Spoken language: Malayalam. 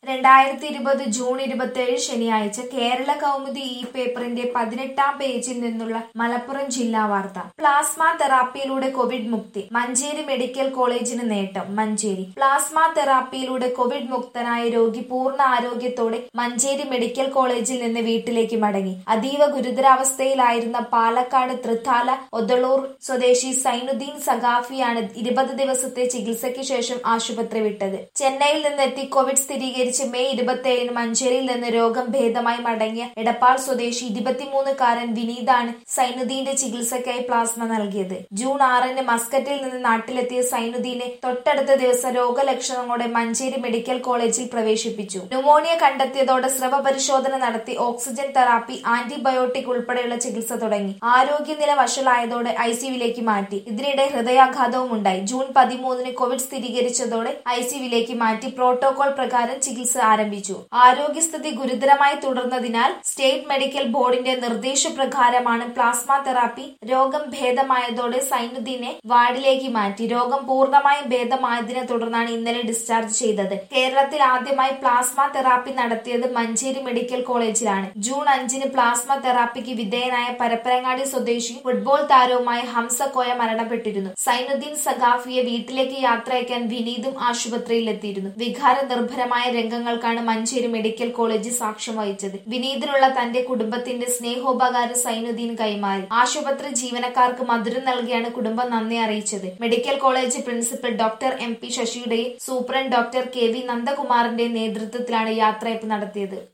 രണ്ടായിരത്തി ഇരുപത് ജൂൺ ഇരുപത്തിയേഴ് ശനിയാഴ്ച കേരള കൗമുദി ഈ പേപ്പറിന്റെ പതിനെട്ടാം പേജിൽ നിന്നുള്ള മലപ്പുറം ജില്ലാ വാർത്ത പ്ലാസ്മ തെറാപ്പിയിലൂടെ കോവിഡ് മുക്തി മഞ്ചേരി മെഡിക്കൽ കോളേജിന് നേട്ടം മഞ്ചേരി പ്ലാസ്മ തെറാപ്പിയിലൂടെ കോവിഡ് മുക്തനായ രോഗി പൂർണ്ണ ആരോഗ്യത്തോടെ മഞ്ചേരി മെഡിക്കൽ കോളേജിൽ നിന്ന് വീട്ടിലേക്ക് മടങ്ങി അതീവ ഗുരുതരാവസ്ഥയിലായിരുന്ന പാലക്കാട് തൃത്താല ഒതളൂർ സ്വദേശി സൈനുദ്ദീൻ സഖാഫിയാണ് ഇരുപത് ദിവസത്തെ ചികിത്സയ്ക്ക് ശേഷം ആശുപത്രി വിട്ടത് ചെന്നൈയിൽ നിന്നെത്തി കോവിഡ് സ്ഥിരീകരിച്ച് മെയ് ഇരുപത്തിയേഴിന് മഞ്ചേരിയിൽ നിന്ന് രോഗം ഭേദമായി മടങ്ങിയ എടപ്പാൾ സ്വദേശി ഇരുപത്തിമൂന്നുകാരൻ വിനീതാണ് സൈനുദ്ദീന്റെ ചികിത്സയ്ക്കായി പ്ലാസ്മ നൽകിയത് ജൂൺ ആറിന് മസ്കറ്റിൽ നിന്ന് നാട്ടിലെത്തിയ സൈനുദ്ദീനെ തൊട്ടടുത്ത ദിവസം രോഗലക്ഷണങ്ങളോടെ മഞ്ചേരി മെഡിക്കൽ കോളേജിൽ പ്രവേശിപ്പിച്ചു ന്യൂമോണിയ കണ്ടെത്തിയതോടെ സ്രവ പരിശോധന നടത്തി ഓക്സിജൻ തെറാപ്പി ആന്റിബയോട്ടിക് ഉൾപ്പെടെയുള്ള ചികിത്സ തുടങ്ങി ആരോഗ്യനില വഷളായതോടെ ഐസിയുവിലേക്ക് മാറ്റി ഇതിനിടെ ഹൃദയാഘാതവും ഉണ്ടായി ജൂൺ പതിമൂന്നിന് കോവിഡ് സ്ഥിരീകരിച്ചതോടെ ഐസിയുവിലേക്ക് മാറ്റി പ്രോട്ടോകോൾ പ്രകാരം ചികിത്സ ആരംഭിച്ചു ആരോഗ്യസ്ഥിതി ഗുരുതരമായി തുടർന്നതിനാൽ സ്റ്റേറ്റ് മെഡിക്കൽ ബോർഡിന്റെ നിർദ്ദേശപ്രകാരമാണ് പ്ലാസ്മ തെറാപ്പി രോഗം ഭേദമായതോടെ സൈനുദ്ദീനെ വാർഡിലേക്ക് മാറ്റി രോഗം പൂർണ്ണമായും ഭേദമായതിനെ തുടർന്നാണ് ഇന്നലെ ഡിസ്ചാർജ് ചെയ്തത് കേരളത്തിൽ ആദ്യമായി പ്ലാസ്മ തെറാപ്പി നടത്തിയത് മഞ്ചേരി മെഡിക്കൽ കോളേജിലാണ് ജൂൺ അഞ്ചിന് പ്ലാസ്മ തെറാപ്പിക്ക് വിധേയനായ പരപ്പരങ്ങാടി സ്വദേശി ഫുട്ബോൾ താരവുമായ ഹംസ കോയ മരണപ്പെട്ടിരുന്നു സൈനുദ്ദീൻ സഖാഫിയെ വീട്ടിലേക്ക് യാത്രയക്കാൻ വിനീതും ആശുപത്രിയിലെത്തിയിരുന്നു വികാര നിർഭരമായ രംഗങ്ങൾക്കാണ് മഞ്ചേരി മെഡിക്കൽ കോളേജ് സാക്ഷ്യം വഹിച്ചത് വിനീതിനുള്ള തന്റെ കുടുംബത്തിന്റെ സ്നേഹോപകാരം സൈനുദ്ദീൻ കൈമാറി ആശുപത്രി ജീവനക്കാർക്ക് മധുരം നൽകിയാണ് കുടുംബം നന്ദി അറിയിച്ചത് medical college principal doctor M P ശശിയുടെയും സൂപ്രണ്ട് ഡോക്ടർ കെ വി നന്ദകുമാറിന്റെയും നേതൃത്വത്തിലാണ് യാത്രയപ്പ് നടത്തിയത്